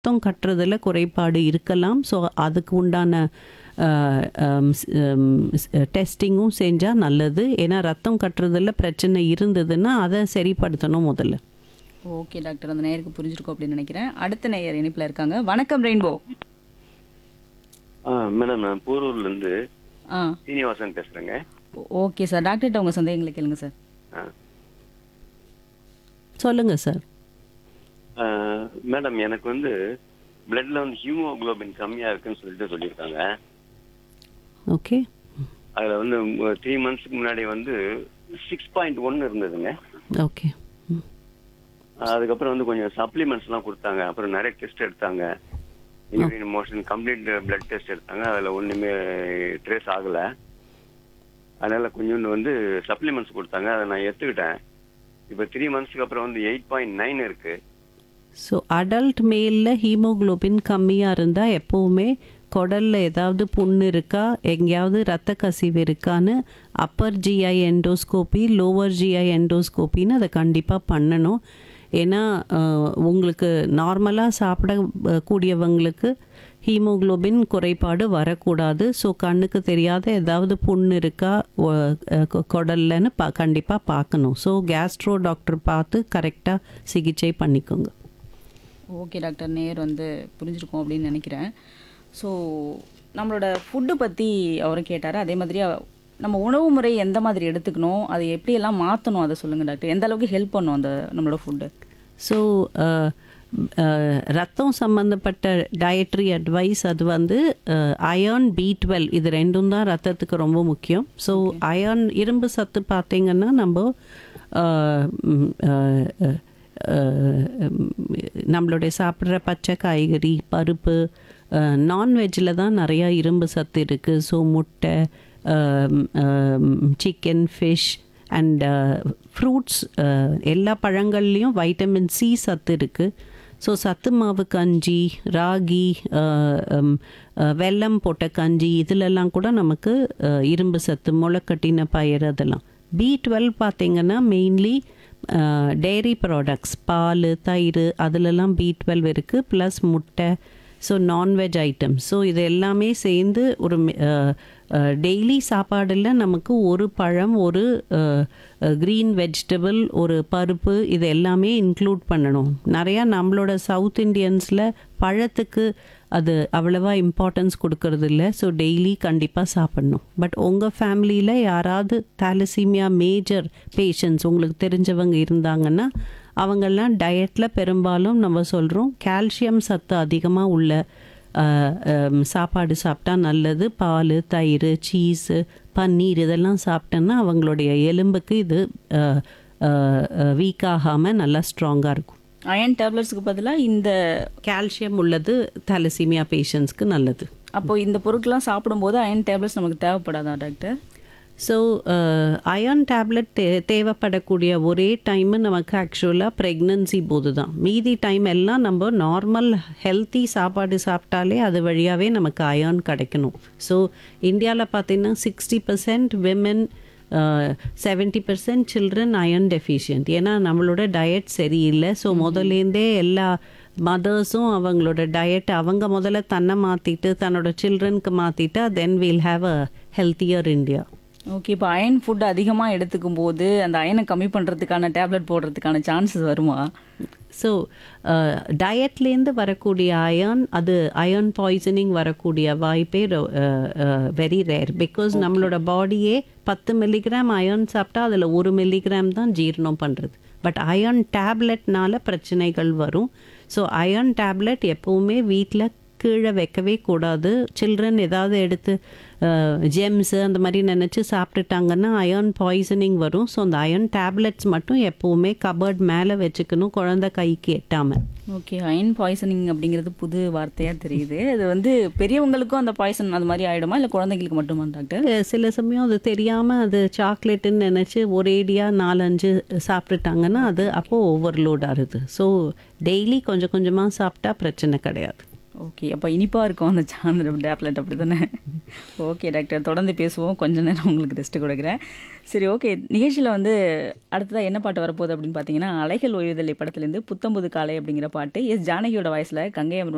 ரத்தம் கட்டுறதுல குறைபாடு இருக்கலாம் ஸோ அதுக்கு உண்டான டெஸ்டிங்கும் செஞ்சால் நல்லது ஏன்னா ரத்தம் கட்டுறதுல பிரச்சனை இருந்ததுன்னா அதை சரிப்படுத்தணும் முதல்ல ஓகே டாக்டர் அந்த நேயருக்கு புரிஞ்சிருக்கும் அப்படின்னு நினைக்கிறேன் அடுத்த நேயர் இணைப்பில் இருக்காங்க வணக்கம் ரெயின்போ ஆ மேடம் நான் போரூர்ல இருந்து ஆ சீனிவாசன் பேசுறேங்க ஓகே சார் டாக்டர்கிட்ட உங்கள் சந்தேகங்களை கேளுங்க சார் ஆ. சொல்லுங்க சார் ஆ, மேடம் எனக்கு வந்து பிளட்ல வந்து ஹீமோகுளோபின் கம்மியா இருக்குன்னு சொல்லிட்டு சொல்லியிருக்காங்க ஓகே அதுல வந்து த்ரீ மந்த்ஸ்க்கு முன்னாடி வந்து சிக்ஸ் பாயிண்ட் ஒன் இருந்ததுங்க ஓகே ம் அதுக்கப்புறம் வந்து கொஞ்சம் சப்ளிமெண்ட்ஸ் எல்லாம் கொடுத்தாங்க அப்புறம் நிறைய டெஸ்ட் எடுத்தாங்க urine motion complete blood test எடுத்தாங்க அதுல ஒண்ணுமே ட்ரேஸ் ஆகல அதனால கொஞ்சோண்டு வந்து சப்ளிமெண்ட்ஸ் கொடுத்தாங்க அதை நான் எடுத்துக்கிட்டேன் இப்போ த்ரீ மந்த்ஸ்க்கு அப்புறம் வந்து எயிட் பாயிண்ட் நைன் இருக்கு ஸோ அடல்ட் மேலில் ஹீமோகுளோபின் கம்மியாக இருந்தால் எப்போவுமே குடலில் ஏதாவது புண்ணு இருக்கா எங்கேயாவது ரத்த கசிவு இருக்கான்னு upper GI endoscopy lower GI எண்டோஸ்கோப்பின்னு அதை கண்டிப்பாக பண்ணணும் ஏன்னா அஹ், உங்களுக்கு நார்மலாக சாப்பிட அஹ், கூடியவங்களுக்கு ஹீமோகுளோபின் குறைபாடு வரக்கூடாது ஸோ கண்ணுக்கு தெரியாத ஏதாவது புண்ணு இருக்கா ஒ- அஹ், கொ- குடல்லன்னு பா கண்டிப்பாக பார்க்கணும் ஸோ கேஸ்ட்ரோ டாக்டர் பார்த்து கரெக்டாக சிகிச்சை பண்ணிக்கோங்க ஓகே டாக்டர் நேர் வந்து புரிஞ்சிருக்கும் அப்படின்னு நினைக்கிறேன் ஸோ நம்மளோட ஃபுட்டு பற்றி அவரும் கேட்டார் அதே மாதிரி அவ- நம்ம உணவு முறை எந்த மாதிரி எடுத்துக்கணும் அதை எப்படியெல்லாம் மாற்றணும் அதை சொல்லுங்கள் டாக்டர் எந்த அளவுக்கு ஹெல்ப் பண்ணும் அந்த நம்மளோட ஃபுட்டு ஸோ ரத்தம் சம்மந்தப்பட்ட டயட்ரி அட்வைஸ் அது வந்து அயர்ன் பி டுவெல் இது ரெண்டும் தான் ரத்தத்துக்கு ரொம்ப முக்கியம் ஸோ அயர்ன் இரும்பு சத்து பார்த்தீங்கன்னா நம்ம அஹ், ம், அஹ், அஹ், அஹ், நம்மளுடைய சாப்பிட்ற பச்சை காய்கறி பருப்பு நான்வெஜ்ஜில் தான் நிறையா இரும்பு சத்து இருக்குது ஸோ முட்டை சிக்கன் ஃபிஷ் அண்ட் ஃப்ரூட்ஸ் எல்லா பழங்கள்லேயும் வைட்டமின் சி சத்து இருக்குது ஸோ சத்து மாவு கஞ்சி ராகி அஹ், ஹம், அஹ், வெல்லம் போட்ட கஞ்சி இதிலெல்லாம் கூட நமக்கு அஹ், இரும்பு சத்து முளைக்கட்டின பயிர் அதெல்லாம் பி டுவெல் பார்த்தீங்கன்னா மெயின்லி டெய்ரி ப்ராடக்ட்ஸ் பால் தயிர் அதிலெல்லாம் பி டுவெல் இருக்குது ப்ளஸ் முட்டை ஸோ நான்வெஜ் ஐட்டம்ஸ் ஸோ இது எல்லாமே சேர்ந்து ஒரு டெய்லி சாப்பாடில் நமக்கு ஒரு பழம் ஒரு க்ரீன் வெஜிடபிள் ஒரு பருப்பு இது எல்லாமே இன்க்ளூட் பண்ணணும் நிறையா நம்மளோட சவுத் இண்டியன்ஸில் பழத்துக்கு அது அவ்வளவா இம்பார்ட்டன்ஸ் கொடுக்கறது இல்லை ஸோ டெய்லி கண்டிப்பாக சாப்பிடணும் பட் உங்கள் ஃபேமிலியில் யாராவது தாலசீமியா மேஜர் பேஷண்ட்ஸ் உங்களுக்கு தெரிஞ்சவங்க இருந்தாங்கன்னா அவங்கெல்லாம் டயட்டில் பெரும்பாலும் நம்ம சொல்கிறோம் கால்சியம் சத்து அதிகமாக உள்ள அஹ், ஹம், சாப்பாடு சாப்பிட்டா நல்லது பால் தயிர் சீஸு பன்னீர் இதெல்லாம் சாப்பிட்டோன்னா அவங்களுடைய எலும்புக்கு இது வீக் ஆகாமல் நல்லா ஸ்ட்ராங்காக இருக்கும் அயன் டேப்லெட்ஸ்க்கு பதிலாக இந்த கால்சியம் உள்ளது தாலசீமியா பேஷண்ட்ஸ்க்கு நல்லது அப்போ இந்த பொருட்கள்லாம் சாப்பிடும்போது அயன் டேப்லெட்ஸ் நமக்கு தேவைப்படாதா டாக்டர் ஸோ அயர்ன் டேப்லெட் தே தேவைப்படக்கூடிய ஒரே டைமு நமக்கு ஆக்சுவலாக ப்ரெக்னன்சி போது தான் மீதி டைம் எல்லாம் நம்ம நார்மல் ஹெல்த்தி சாப்பாடு சாப்பிட்டாலே அது வழியாகவே நமக்கு அயர்ன் கிடைக்கணும் ஸோ இந்தியாவில் பார்த்தீங்கன்னா sixty percent women seventy percent children iron deficient ஏன்னா நம்மளோட டயட் சரியில்லை ஸோ முதல்லேருந்தே எல்லா மதர்ஸும் அவங்களோட டயட் அவங்க முதல்ல தன்னை மாற்றிட்டு தன்னோட சில்ட்ரனுக்கு மாற்றிட்டா then we'll have a healthier India okay இப்போ அயன் ஃபுட் அதிகமாக எடுத்துக்கும் போது அந்த அயனை கம்மி பண்ணுறதுக்கான டேப்லெட் போடுறதுக்கான சான்சஸ் வருமா ஸோ டயட்லேருந்து வரக்கூடிய அயர்ன் அது அயர்ன் பாய்சனிங் வரக்கூடிய வாய்ப்பே வெரி ரேர் பிகாஸ் நம்மளோட பாடியே பத்து மில்லிகிராம் அயர்ன் சாப்பிட்டா அதில் ஒரு மில்லிகிராம் தான் ஜீரணம் பண்ணுறது பட் அயர்ன் டேப்லெட்னால பிரச்சனைகள் வரும் ஸோ அயர்ன் டேப்லெட் எப்போவுமே வீட்டில் கீழே வைக்கவே கூடாது சில்ட்ரன் ஏதாவது எடுத்து ஜெம்ஸு அந்த மாதிரி நினச்சி சாப்பிட்டுட்டாங்கன்னா அயர்ன் பாய்சனிங் வரும் ஸோ அந்த அயர்ன் டேப்லெட்ஸ் மட்டும் எப்போவுமே கபர்ட் மேலே வச்சுக்கணும் குழந்தை கைக்கு எட்டாமல் ஓகே அயன் பாய்சனிங் அப்படிங்கிறது புது வார்த்தையாக தெரியுது அது வந்து பெரியவங்களுக்கும் அந்த பாய்சன் அது மாதிரி ஆகிடுமா இல்லை குழந்தைங்களுக்கு மட்டுமா டாக்டர் அஹ் சில சமயம் அது தெரியாமல் அது சாக்லேட்டுன்னு நினச்சி ஒரேடியாக நாலஞ்சு சாப்பிட்டுட்டாங்கன்னா அது அப்போது ஓவர்லோட் ஆகுது ஸோ டெய்லி கொஞ்சம் கொஞ்சமாக சாப்பிட்டா பிரச்சனை கிடையாது ஓகே அப்போ இனிப்பாக இருக்கும் அந்த சாந்திர டேப்லெட் அப்படி தானே ஓகே டாக்டர் தொடர்ந்து பேசுவோம் கொஞ்ச நேரம் உங்களுக்கு ரெஸ்ட் கொடுக்குறேன் சரி ஓகே நிகழ்ச்சியில் வந்து அடுத்ததாக என்ன பாட்டு வரப்போகுது அப்படின்னு பார்த்தீங்கன்னா அலைகள் ஓய்வுதலை படத்துலேருந்து புத்தம்புது காலை அப்படிங்கிற பாட்டு எஸ் ஜானகியோட வாய்ஸில் கங்கை அமர்வன்